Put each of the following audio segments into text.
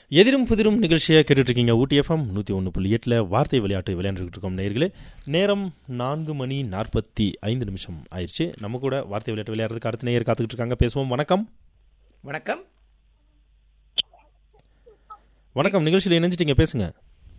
எதிரும் புதிரும் நிகழ்ச்சியை கேட்டுட்டு இருக்கீங்க ஊட்டி எஃப்எம் நூற்றி ஒன்று புள்ளி எட்டில் வார்த்தை விளையாட்டு விளையாண்டுட்டு இருக்கோம் நேர்களே நேரம் நான்கு மணி நாற்பத்தி ஐந்து நிமிஷம் ஆயிடுச்சு நம்ம கூட வார்த்தை விளையாட்டு விளையாடுறதுக்கு அடுத்த நேயர் காத்துக்கிட்டு இருக்காங்க பேசுவோம் வணக்கம் வணக்கம் வணக்கம் நிகழ்ச்சியில் இணைஞ்சிட்டீங்க பேசுங்க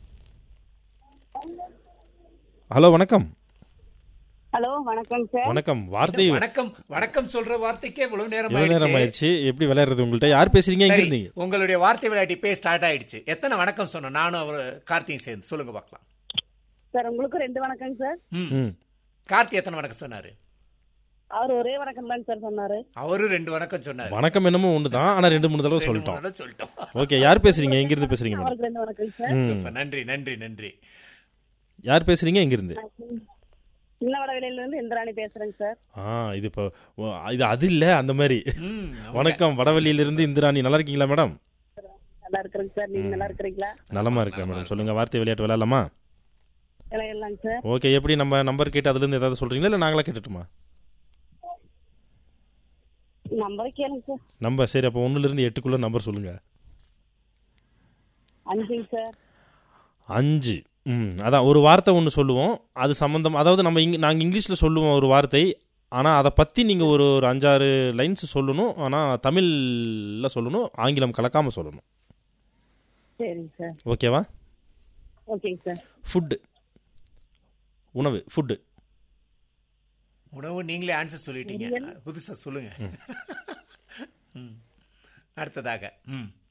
ஹலோ வணக்கம் ஹலோ வணக்கம் சார் வணக்கம் வார்த்தை வணக்கம் வணக்கம் சொல்ற வார்த்தைக்கே இவ்வளவு நேரம் எவ்வளவு நேரம் ஆயிடுச்சு ஆயிடுச்சு எப்படி விளையாடுறது உங்கள்கிட்ட யார் பேசுறீங்க எங்க சரி, இருந்தீங்க உங்களுடைய வார்த்தை விளையாட்டு இப்பே ஸ்டார்ட் ஆயிடுச்சு எத்தனை வணக்கம் சொன்னோம் நானும் அவர் கார்த்தியும் சேர்ந்து சொல்லுங்க பார்க்கலாம் சார் உங்களுக்கும் ரெண்டு வணக்கங்க சார் ம். ம் கார்த்தி எத்தனை வணக்கம் சொன்னாரு அவர் ஒரே வணக்கம் தான் சார் சொன்னாரு அவரும் ரெண்டு வணக்கம் சொன்னாரு வணக்கம் என்னமோ ஒன்று தான் ஆனால் ரெண்டு மூணு தடவை ரெண்டு மூணு சொல்லிட்டோம் தடவை சொல்லிட்டோம் ஓகே யார் பேசுறீங்க எங்கிருந்து பேசுறீங்க மேடம் அவருக்கு ரெண்டு வணக்கம் சார் ம் சூப்பர் நன்றி நன்றி நன்றி யார் பேசுறீங்க எங்கிருந்து சின்ன வடவெளியில இருந்து இந்திராணி பேசுறேங்க சார் ஆ இது இப்போ ஓ, இது அது இல்ல அந்த மாதிரி ம், வணக்கம் வடவள்ளியிலிருந்து இந்திராணி நல்லா இருக்கீங்களா மேடம் நல்லா இருக்கிறேங்க சார் நீங்க நல்லா இருக்கிறீங்களா நலமா இருக்கிறேன் மேடம் சொல்லுங்க வார்த்தை விளையாட்டு விளையாடலாமா எல்லாம் இல்லைங்க சார் ஓகே எப்படி நம்ம நம்பர் கேட்டு அதுல இருந்து ஏதாவது சொல்றீங்களா இல்ல நாங்களா கேட்டுட்டுமா நம்பரை கேளுங்க சார் நம்பர் சரி அப்போ ஒண்ணுல இருந்து எட்டுக்குள்ள நம்பர் சொல்லுங்க அஞ்சுங்க சார் அஞ்சு ம் அதான் ஒரு வார்த்தை ஒன்று சொல்லுவோம் அது சம்மந்தம் அதாவது நம்ம இங்க நாங்கள் இங்கிலீஷில் சொல்லுவோம் ஒரு வார்த்தை ஆனால் அதை பற்றி நீங்கள் ஒரு ஒரு அஞ்சாறு லைன்ஸ் சொல்லணும் ஆனால் தமிழில் சொல்லணும் ஆங்கிலம் கலக்காமல் சொல்லணும் சரிங்க சார் ஓகேவா ஓகேங்க சார் ஃபுட்டு உணவு ஃபுட்டு உணவு நீங்களே ஆன்சர் சொல்லிட்டீங்க புதுசா சொல்லுங்க ம். அடுத்ததாக ம்